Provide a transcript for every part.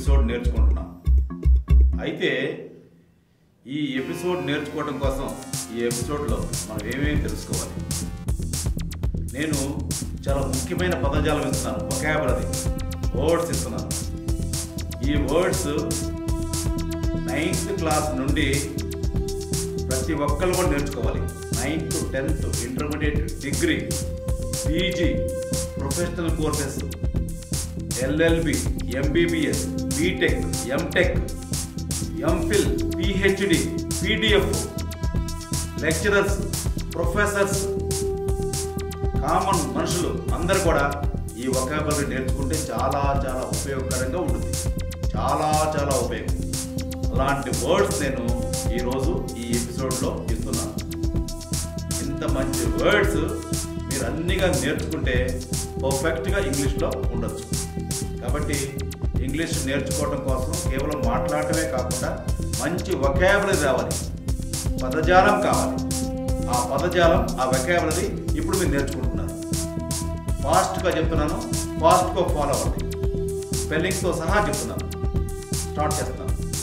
Episode నేర్చుకుంటున్నాం అయితే ఈ ఎపిసోడ్ నేర్చుకోవడం కోసం ఈ ఎపిసోడ్లో మనం ఏమేమి తెలుసుకోవాలి నేను చాలా ముఖ్యమైన పదజాలం ఇస్తున్నాను ఒకాబులరీ వర్డ్స్ ఇస్తున్నాను ఈ వర్డ్స్ నైన్త్ క్లాస్ నుండి ప్రతి ఒక్కరు కూడా నేర్చుకోవాలి ninth tenth intermediate degree PG professional courses LLB MBBS BTech MTech MPhil PhD PDF lecturers professors common మనుషులు అందరు కూడా ఈ ఒకాబులరీ నేర్చుకుంటే చాలా చాలా ఉపయోగకరంగా ఉంటుంది చాలా చాలా ఉపయోగం అలాంటి వర్డ్స్ నేను ఈరోజు ఈ ఎపిసోడ్లో ఇస్తున్నాను ఇంత మంచి వర్డ్స్ మీరు అన్నిగా నేర్చుకుంటే పర్ఫెక్ట్గా ఇంగ్లీష్లో ఉండొచ్చు కాబట్టి ఇంగ్లీష్ నేర్చుకోవడం కోసం కేవలం మాట్లాడటమే కాకుండా మంచి వొకాబులరీ రావాలి పదజాలం కావాలి ఆ పదజాలం ఆ వెకాబులరీ ఇప్పుడు మీరు నేర్చుకుంటున్నారు ఫాస్ట్గా చెప్తున్నాను ఫాస్ట్గా ఫాలో అవ్వండి స్పెల్లింగ్తో సహా చెప్తున్నాను స్టార్ట్ చేస్తున్నాను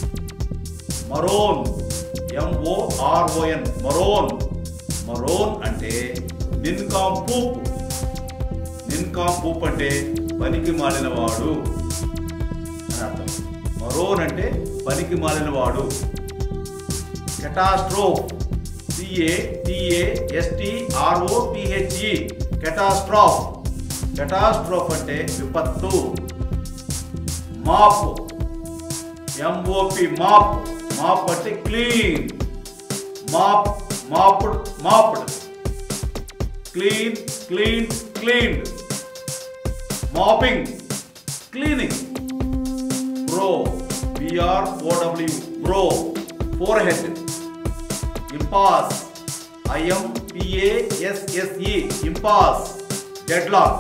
మరోన్ ఎంఓఆర్ఓఎన్ మరోన్ మరోన్ అంటే నిన్కాంపూప్ నిన్కాంపూప్ అంటే పనికి మాలినవాడు అని అర్థం మరోన్ అంటే పనికి మాలినవాడు catastrophe C A T A S T R O P H E catastrophe catastrophe అంటే విపత్తు మాప్ ఎంఓపి మాప్ మాప్ అంటే clean mop mopped mopped clean clean cleaned mopping cleaning brow B R O W brow forehead impasse I M P A S S E impasse deadlock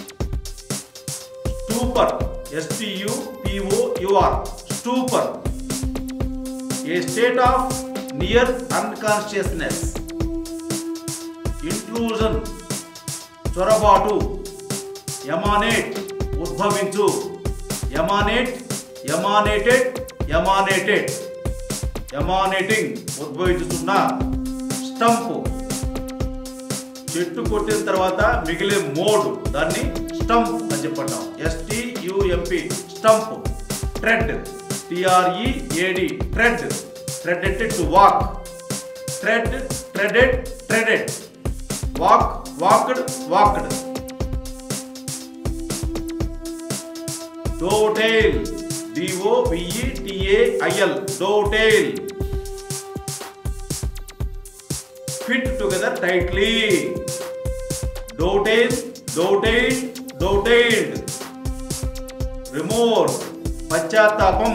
stupor S T U P O U R stupor a state of near unconsciousness intrusion చొరబాటు emanate ఉద్భవించు ఎమానేట్ ఎమానేటెడ్ ఎమానేటెడ్ ఎమానేటింగ్ ఉద్భవించుతున్న stump చెట్టు కొట్టిన తర్వాత మిగిలే mode దాన్ని stump అని చెప్పంటాం ఎస్టియుఎంపి stump thread టిఆర్ఈఏడి thread ట్రెడెడ్ to walk thread ట్రెడెడ్ ట్రెడెడ్ walk walked walked డోటైల్ డిఓవిఈటిఏఐఎల్ డోటైల్ fit together tightly డోటైల్ డోటైల్ డోటైల్డ్ remorse పశ్చాత్తాపం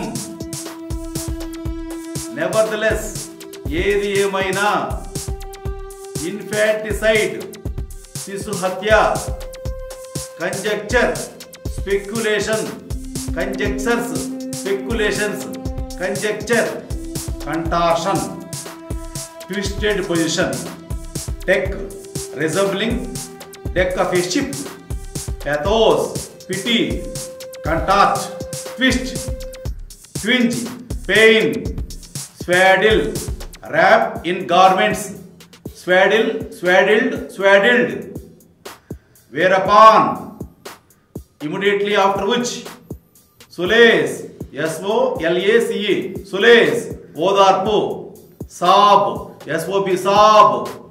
nevertheless ఏది ఏమైనా ఇన్ఫాంటిసైడ్ శిశు హత్య conjecture speculation కంజక్చర్స్ speculations conjecture కంటార్షన్ twisted position tech రిజర్వ్లింగ్ deck of A ship pathos pity contact twist twinge pain swaddle wrap in garments swaddle swaddled swaddled whereupon immediately after which solace s o l a c e solace ఓదార్పు సాబ్ SOP Saab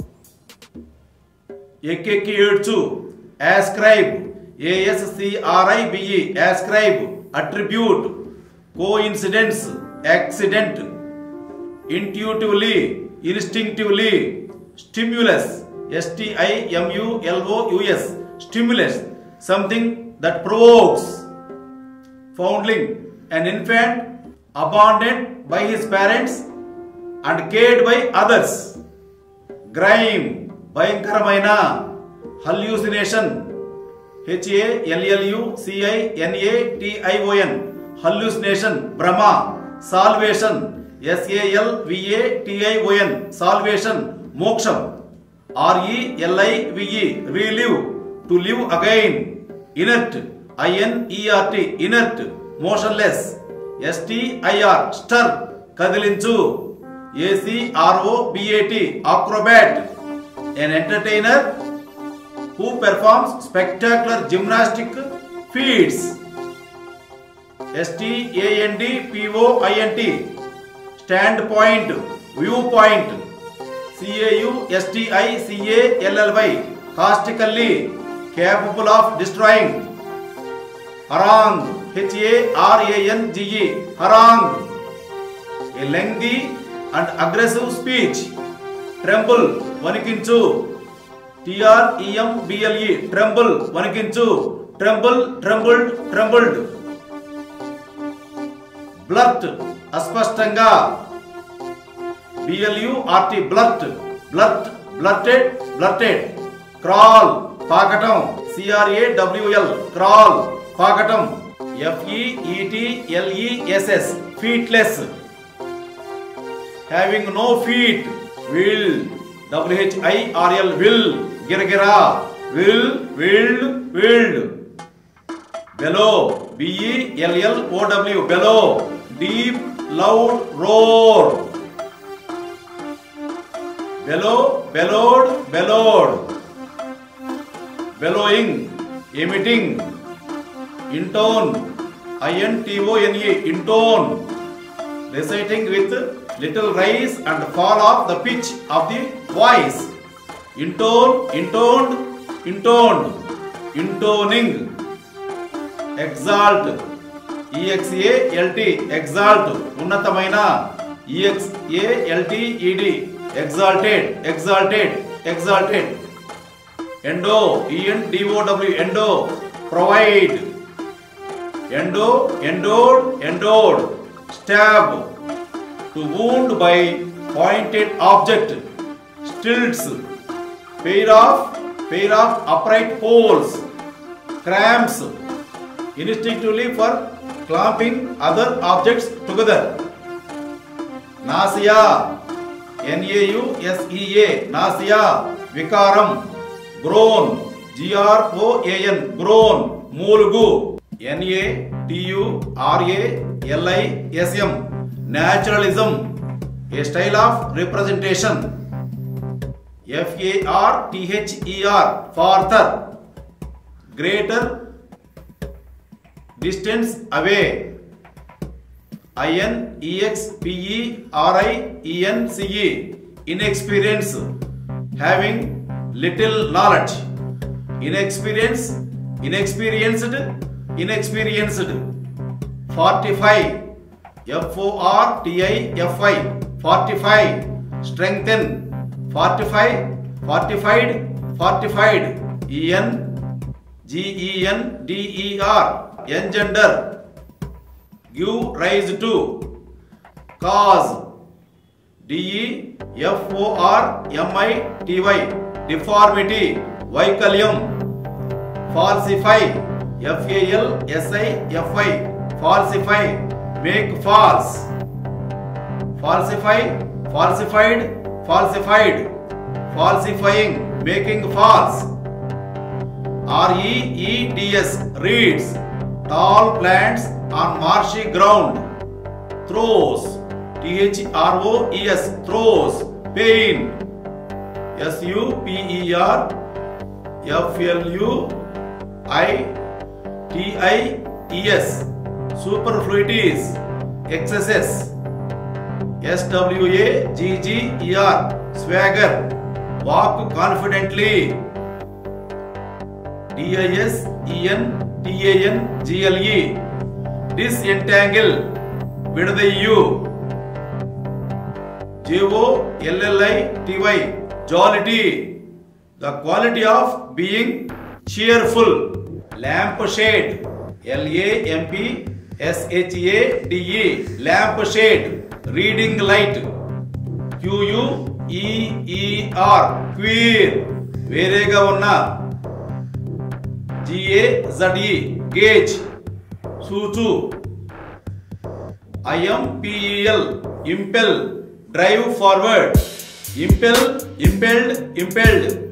ఎక్కెక్కి ఏడ్చు ascribe ఏఎస్సిఆర్ఐబిఈ ascribe attribute coincidence accident intuitively instinctively stimulus s-t-i-m-u-l-o-u-s stimulus something that provokes foundling an infant abandoned by his parents and cared by others grim భయంకరమైన hallucination H A L L U C I N A T I O N hallucination భ్రమ salvation S A L V A T I O N salvation మోక్షం R E L I V E relive to live again inert I N E R T inert motionless S T I R stir కదిలించు A C R O B A T acrobat an entertainer who performs spectacular gymnastic feats S T A N D P O I N T standpoint viewpoint C A U S T I C A L L Y caustically capable of destroying harang h-a-r-a-n-g-e harang a lengthy and aggressive speech tremble వణికించు టిఆర్ఈఎంబిఎల్ఈ tremble వణికించు tremble ట్రెంబుల్డ్ ట్రెంబుల్డ్ బ్లర్ట్ అస్పష్టంగా బిఎల్యుఆర్టి బ్లర్ట్ బ్లర్ట్ బ్లర్టెడ్ బ్లర్టెడ్ crawl పాకటం CRA WL crawl పాకటం ఎఫ్ఈఈటి ఎల్ఈఎస్ఎస్ ఫీట్లెస్ having no feet will డబ్ల్యూహెచ్ఐఆర్ఎల్ will గిరగిరా will wild wild below బిఈఎల్ఎల్ OW below deep loud roar below బెలోడ్ బెలోడ్ bellowing, emitting, intone, I-N-T-O-N-E, intone, reciting with little rise and fall of the pitch of the voice, intone, intoned, intoned, intoning, exalt, EXALT, exalt, ఉన్నతమైన EXALT-ED, exalted, exalted, exalted. Endow E N D O W endow provide endow endowed endowed stab to wound by pointed object stilts pair of pair of upright poles cramps instinctively for clamping other objects together nausea N A U S E A nausea వికారం groan G R O A N groan మూలుగు N A T U R A L I S M naturalism a style of representation F A R T H E R farther greater distance away I N E X P E R I E N C E inexperience having little knowledge inexperience inexperienced inexperienced forty five ఎఫ్ఓఆర్ T I F I fortify strengthen fortify fortified fortified E N G E N D E R engender give rise to cause D E F O R M I T Y deformity వైకల్యం falsify F A L S I F I falsify make false falsify falsified falsified falsifying making false R E E D S reeds tall plants on marshy ground throes T H R O E S throes pain S U P E R F L U I T I E S superfluities excesses S W A G G E R swagger walk confidently D I S E N T A N G L E disentangle విడదయ్యు J O L L I T Y jollity the quality of being cheerful lampshade L A M P S H A D E lampshade reading light Q U E E R queer వేరేగా ఉన్న G A Z E gaze సూచు I M P E L impel drive forward impel impelled impelled